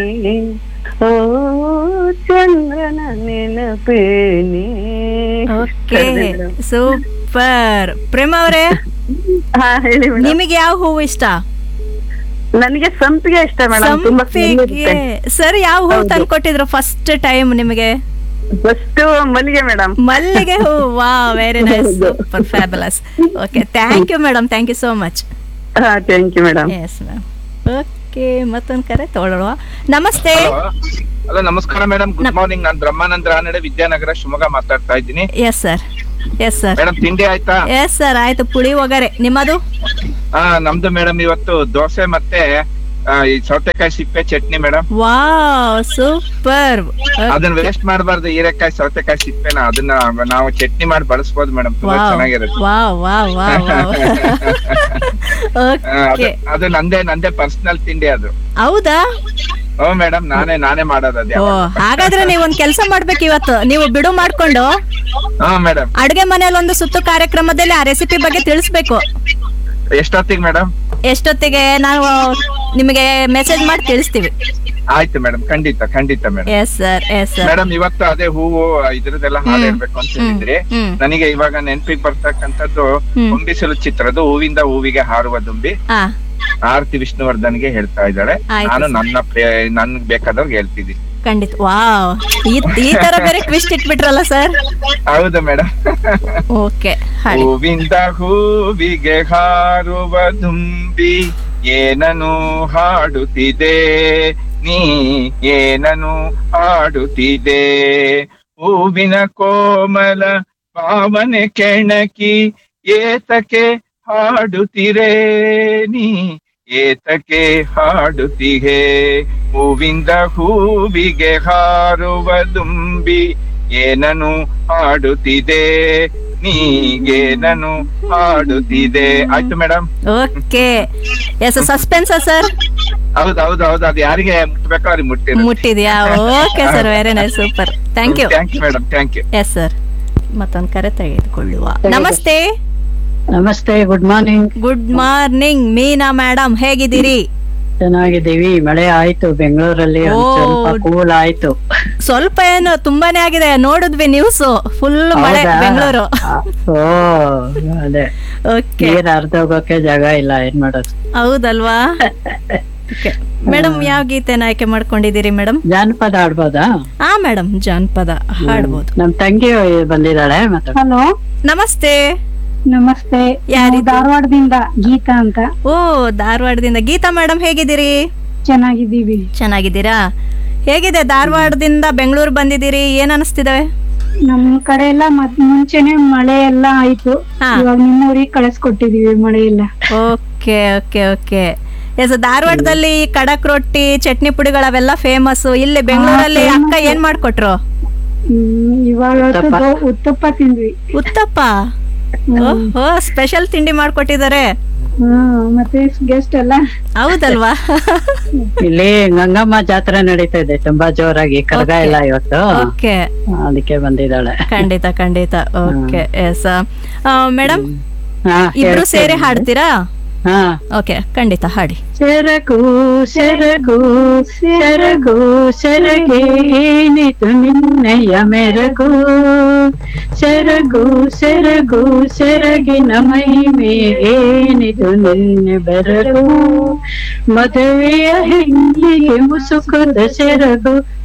ಓ ಚಂದ್ರನ ನೆನಪೇನೆ okay super ಪ್ರೇಮ ಅವರೇ ಹಾ ಹೇಳಿ ಮೇಡಮ್ ನಿಮಗೆ ಯಾವ ಹೂವು ಇಷ್ಟ ನನಗೆ ಸಂಪಿಗೆ ಇಷ್ಟ ಮೇಡಮ್ ತುಂಬಾ ಸಂಪಿಗೆ ಸರ್ ಯಾವ ಹೂವು ತಂದ್ಕೊಟ್ಟಿದ್ರು ಫಸ್ಟ್ ಟೈಮ್ ನಿಮಗೆ ಫಸ್ಟ್ ಮಲ್ಲಿಗೆ ಮೇಡಮ್ ಮಲ್ಲಿಗೆ ಹೂ ವಾ very nice super fabulous okay thank you madam thank you so much ಹಾ thank you madam yes ma'am okay ಮತ್ತೊಂದು ಕರೆ ತೊಗೊಳ್ಳುವ ನಮಸ್ತೆ ಹಲೋ ನಮಸ್ಕಾರ ಮೇಡಮ್ ಗುಡ್ ಮಾರ್ನಿಂಗ್ ನಾನು ಬ್ರಹ್ಮಾನಂದ ರಾನಡೆ ವಿದ್ಯಾನಗರ ಶಿವಮೊಗ್ಗ ಮಾತಾಡ್ತಾ ಇದ್ದೀನಿ yes sir yes sir madam ತಿಂಡಿ ಆಯ್ತಾ ಎಸ್ ಸರ್ ಆಯ್ತು ಪುಳಿ ಒಗರೆ ನಿಮ್ಮದು ಹಾ ನಮ್ದು ಮೇಡಮ್ ಇವತ್ತು ದೋಸೆ ಮತ್ತೆ ಆ, ಈ ಸೌತೆಕಾಯಿ ಸಿಪ್ಪೆ ಚಟ್ನಿ ಮೇಡಮ್ ವಾವ್ ಸೂಪರ್ ಅದನ್ನ ವೇಸ್ಟ್ ಮಾಡಬಾರ್ದು ಹೀರೆಕಾಯಿ ಸೌತೆಕಾಯಿ ಸಿಪ್ಪೆನ ಅದನ್ನ ನಾವು ಚಟ್ನಿ ಮಾಡಿ ಬಳಸ್ಬೋದು ಮೇಡಮ್ ತುಂಬಾ ವಾವ್ ಚೆನ್ನಾಗಿರುತ್ತೆ ವಾವ್ ವಾವ್ ವಾವ್ ವಾವ್ ಆ, ಅದು- ಓಕೆ ಅದು ನಂದೇ ನಂದೇ ಪರ್ಸನಲ್ ತಿಂಡಿ ಅದು ಹೌದಾ ಹ್ಞೂ ಮೇಡಮ್ ನಾನೇ ನಾನೇ ಮಾಡೋದು ಅದೇ ಓ ಹಾಗಾದ್ರೆ ನೀವು ಒಂದ್ ಕೆಲಸ ಮಾಡ್ಬೇಕು ಇವತ್ತು ನೀವು ಬಿಡು ಮಾಡ್ಕೊಂಡು ಹಾ ಮೇಡಮ್ ಅಡುಗೆ ಮನೇಲಿ ಒಂದು ಸುತ್ತು ಕಾರ್ಯಕ್ರಮದಲ್ಲಿ ಆ ರೆಸಿಪಿ ಬಗ್ಗೆ ತಿಳಿಸ್ಬೇಕು ಎಷ್ಟೊತ್ತಿಗೆ ಮೇಡಮ್ ಎಷ್ಟೊತ್ತಿಗೆ ನಾವು ನಿಮಗೆ ಮೆಸೇಜ್ ಮಾಡಿ ತಿಳಿಸ್ತೀವಿ ಆಯ್ತು ಮೇಡಮ್ ಖಂಡಿತ ಖಂಡಿತ madam yes sir yes sir madam ಇವತ್ತು ಅದೇ ಹೂವು ಇದ್ರದ್ದೆಲ್ಲ ಹಾಡು ಹೇಳ್ಬೇಕು ಅಂತ ಹೇಳಿದ್ರಿ ಹ್ಮ್. ನನಗೆ ಇವಾಗ ನೆನ್ಪಿಗೆ ಬರ್ತಕ್ಕಂಥದ್ದು ಹ್ಮ್. ಹೊಂಬಿಸಲು ಚಿತ್ರದ ಹೂವಿಂದ ಹೂವಿಗೆ ಹಾರುವ ದುಂಬಿ ಹಾ ಆರತಿ ವಿಷ್ಣುವರ್ಧನ್ಗೆ ಹೇಳ್ತಾ ಇದ್ದಾಳೆ ಆಯ್ತು ನಾನು ನನ್ನ ಪ್ರೇ- ನನ್ಗೆ ಬೇಕಾದವ್ರಿಗೆ ಹೇಳ್ತಿದ್ದೀನಿ ಖಂಡಿತ ವಾವ್ ಈ ಈ ತರ ಬೇರೆ ಟ್ವಿಸ್ಟ್ ಇಟ್ಬಿಟ್ರಲ್ಲ ಸರ್ ಹೌದು ಮೇಡಮ್ ಓಕೆ ಹಾಡಿ ಹೂವಿಂದ ಹೂವಿಗೆ ಹಾರುವ ದುಂಬಿ ಏನನು ಹಾಡುತ್ತಿದೆ ನೀ ಏನನು ಹಾಡುತ್ತಿದೆ ಹೂವಿನ ಕೋಮಲ ಭಾವನೆ ಕೆಣಕಿ ಏತಕ್ಕೆ ಹಾಡುತ್ತಿರೆ ನೀ ಏತಕ್ಕೆ ಹಾಡುತ್ತಿಹೆ ಹೂವಿಂದ ಹೂವಿಗೆ ಹಾರುವ ದುಂಬಿ ಏನನು ಹಾಡುತ್ತಿದೆ ನೀಗೇನನು ಹಾಡುತ್ತಿದೆ ಆಯ್ತು madam okay yes suspense sir ಹೌದು ಹೌದು ಹೌದು ಅದು ಯಾರಿಗೆ ಮುಟ್ಬೇಕೋ ಅವ್ರಿಗೆ ಮುಟ್ಟಿರು ಮುಟ್ಟಿದ್ಯಾ okay sir very nice super thank you thank you madam thank you yes sir ಮತ್ತೊಂದು ಕರೆ ತೆಗೆದುಕೊಳ್ಳುವ ನಮಸ್ತೆ ನಮಸ್ತೆ good morning good morning Meena madam ಹೇಗಿದ್ದೀರಿ ಚೆನ್ನಾಗಿದ್ದೀವಿ ಮಳೆ ಆಯ್ತು ಬೆಂಗಳೂರಲ್ಲಿ ಒಂದ್ ಓ. ಸ್ವಲ್ಪ ಕೂಲ್ ಆಯ್ತು ಸ್ವಲ್ಪ ಏನು ತುಂಬಾನೇ ಆಗಿದೆ ನೋಡಿದ್ವಿ ನ್ಯೂಸ್ ಫುಲ್ ಮಳೆ ಹೌದಾ? ಬೆಂಗಳೂರು ಆ, ಓ ಅದೇ ಓಕೆ ನೀರ್ ಹರ್ದೋಗಕ್ಕೆ ಜಾಗ ಇಲ್ಲ ಏನ್ ಮಾಡೋದು ಹೌದಲ್ವಾ ಮೇಡಮ್ ಯಾವ ಗೀತೆನ ಆಯ್ಕೆ ಮಾಡ್ಕೊಂಡಿದ್ದೀರಿ ಮೇಡಮ್ ಜಾನಪದ ಆಡ್ಬೋದಾ ಆ ಮೇಡಮ್ ಜಾನಪದ ಹಾಡ್ಬೋದು ನಮ್ ತಂಗಿ ಬಂದಿದ್ದಾಳೆ ಮಾತಾಡ ಹಲೋ ನಮಸ್ತೆ ನಮಸ್ತೆ ಯಾರಿದು? ಧಾರವಾಡದಿಂದ ಗೀತಾ ಅಂತ ಓ ಧಾರವಾಡದಿಂದ ಗೀತಾ ಮೇಡಮ್ ಹೇಗಿದ್ದೀರಿ ಚೆನ್ನಾಗಿದ್ದೀವಿ ಚೆನ್ನಾಗಿದ್ದೀರಾ ಹೇಗಿದೆ ಧಾರವಾಡದಿಂದ ಬೆಂಗಳೂರು ಬಂದಿದ್ದೀರಿ ಏನ್ ಅನಿಸ್ತಿದೆ ನಮ್ ಕಡೆ ಎಲ್ಲ ಮತ್ ಮುಂಚೆನೆ ಮಳೆ ಎಲ್ಲ ಆಯ್ತು ಹಾ. ಇವಾಗ ನಿಮ್ಮ ಊರಿಗೆ ಕಳಿಸ್ಕೊಟ್ಟಿದೀವಿ ಮಳೆ ಎಲ್ಲ ಓಕೆ ಓಕೆ ಓಕೆ ಎಸ್ ಧಾರವಾಡದಲ್ಲಿ ಕಡಕ್ ರೊಟ್ಟಿ ಚಟ್ನಿ ಪುಡಿಗಳು ಅವೆಲ್ಲ ಫೇಮಸ್ ಇಲ್ಲಿ ಬೆಂಗಳೂರಲ್ಲಿ ಅಕ್ಕ ಏನ್ ಮಾಡ್ಕೊಟ್ರು ಹ್ಮ್, ಇವಾಗ ಹೊತ್ತು ಉತ್ತಪ್ಪ. ದೋ- ಉತ್ತಪ್ಪ ತಿಂದ್ವಿ ಉತ್ತಪ್ಪ ಓಹೋ ಸ್ಪೆಷಲ್ ತಿಂಡಿ ಮಾಡ್ಕೊಟ್ಟಿದ್ದಾರೆ ಹ್ಮ್ ಮತ್ತೆ ಗೆಸ್ಟ್ ಎಲ್ಲ ಹೌದಲ್ವಾ ಇಲ್ಲಿ ಗಂಗಮ್ಮ ಜಾತ್ರೆ ನಡೀತಾ ಇದೆ ತುಂಬಾ ಜೋರಾಗಿ ಕರಗ Okay. ಇಲ್ಲ ಇವತ್ತು ಓಕೆ ಅದಕ್ಕೆ ಬಂದಿದ್ದಾಳೆ ಖಂಡಿತ ಖಂಡಿತ ಓಕೆ ಎಸ್ ಮೇಡಮ್ ಹಾ ಇಬ್ರು ಹೇಳ್ತೀನಿ. ಸೇರಿ ಹಾಡ್ತೀರಾ ಹಾ ಓಕೆ ಖಂಡಿತ ಹಾಡಿ ಸೆರಗು ಸೆರಗು ಸೆರಗು ಸೆರಗೆ ಏನಿತು ನಿನ್ನಯ ಮೆರಗು ಸೆರಗು ಸೆರಗು ಸೆರಗಿನ ಮಹಿಮೆ ಏನಿದು ನಿನ್ನ ಬೆರಗು ಮದುವೆಯ ಹೆಣ್ಣಿಗೆ ಮುಸುಕುದ ಸೆರಗು